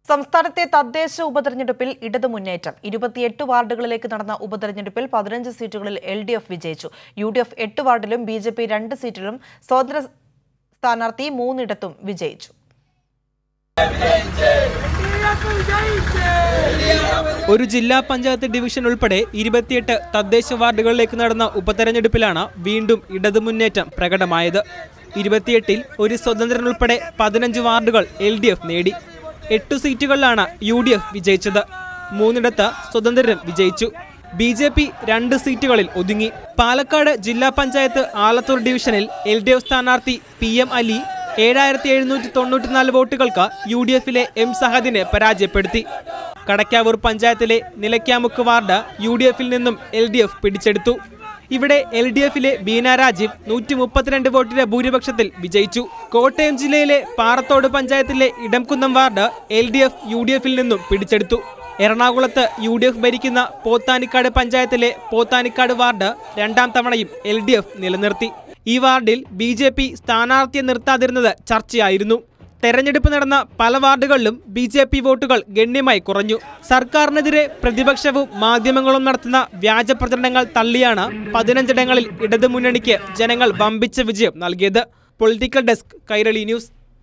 സംസ്ഥാനത്തെ തദ്ദേശ ഉപതെരഞ്ഞെടുപ്പിൽ ഇടതു മുന്നേറ്റം ഇരുപത്തിയെട്ട് വാർഡുകളിലേക്ക് നടന്ന ഉപതെരഞ്ഞെടുപ്പിൽ പതിനഞ്ച് സീറ്റുകളിൽ എൽ ഡി എഫ് വിജയിച്ചു യു ഡി എഫ് എട്ട് വാർഡിലും ബി ജെ പി രണ്ട് സീറ്റിലും സ്വതന്ത്ര സ്ഥാനാർത്ഥി മൂന്നിടത്തും വിജയിച്ചു ഒരു ജില്ലാ പഞ്ചായത്ത് ഡിവിഷൻ ഉൾപ്പെടെ ഇരുപത്തിയെട്ട് തദ്ദേശ വാർഡുകളിലേക്ക് നടന്ന ഉപതെരഞ്ഞെടുപ്പിലാണ് വീണ്ടും ഇടതുമുന്നേറ്റം പ്രകടമായത് ഇരുപത്തിയെട്ടിൽ ഒരു സ്വതന്ത്രൻ ഉൾപ്പെടെ പതിനഞ്ച് വാർഡുകൾ എൽ ഡി എഫ് നേടി എട്ടു സീറ്റുകളിലാണ് യു ഡി എഫ് വിജയിച്ചത് മൂന്നിടത്ത് സ്വതന്ത്രൻ വിജയിച്ചു ബി ജെ പി രണ്ട് സീറ്റുകളിൽ ഒതുങ്ങി പാലക്കാട് ജില്ലാ പഞ്ചായത്ത് ആലത്തൂർ ഡിവിഷനിൽ എൽ ഡി എഫ് സ്ഥാനാർത്ഥി പി എം അലി ഏഴായിരത്തി എഴുന്നൂറ്റി തൊണ്ണൂറ്റിനാല് വോട്ടുകൾക്ക് യു ഡി എഫിലെ എം സഹദിനെ പരാജയപ്പെടുത്തി കടക്കാവൂർ പഞ്ചായത്തിലെ നിലയ്ക്കാമുക്ക് വാർഡ് യു ഡി എഫിൽ നിന്നും എൽ ഡി എഫ് പിടിച്ചെടുത്തു ഇവിടെ എൽ ഡി എഫിലെ ബീന രാജീവ് നൂറ്റി മുപ്പത്തിരണ്ട് വോട്ടിന്റെ ഭൂരിപക്ഷത്തിൽ വിജയിച്ചു കോട്ടയം ജില്ലയിലെ പാറത്തോട് പഞ്ചായത്തിലെ Idamkunnam ward L D F U D എഫിൽ നിന്നും പിടിച്ചെടുത്തു എറണാകുളത്ത് യു ഡി എഫ് ഭരിക്കുന്ന പോത്താനിക്കാട് പഞ്ചായത്തിലെ പോത്താനിക്കാട് വാർഡ് രണ്ടാം തവണയും എൽ ഡി എഫ് നിലനിർത്തി ഈ വാർഡിൽ ബി ജെ പി സ്ഥാനാർത്ഥിയെ നിർത്താതിരുന്നത് ചർച്ചയായിരുന്നു തെരഞ്ഞെടുപ്പ് നടന്ന പല വാർഡുകളിലും ബി ജെ പി വോട്ടുകൾ ഗണ്യമായി കുറഞ്ഞു സർക്കാരിനെതിരെ പ്രതിപക്ഷവും മാധ്യമങ്ങളും നടത്തുന്ന വ്യാജ പ്രചരണങ്ങൾ തള്ളിയാണ് പതിനഞ്ചിടങ്ങളിൽ ഇടതുമുന്നണിക്ക് ജനങ്ങൾ വമ്പിച്ച വിജയം നൽകിയത് പൊളിറ്റിക്കൽ ഡെസ്ക് കൈരളി ന്യൂസ്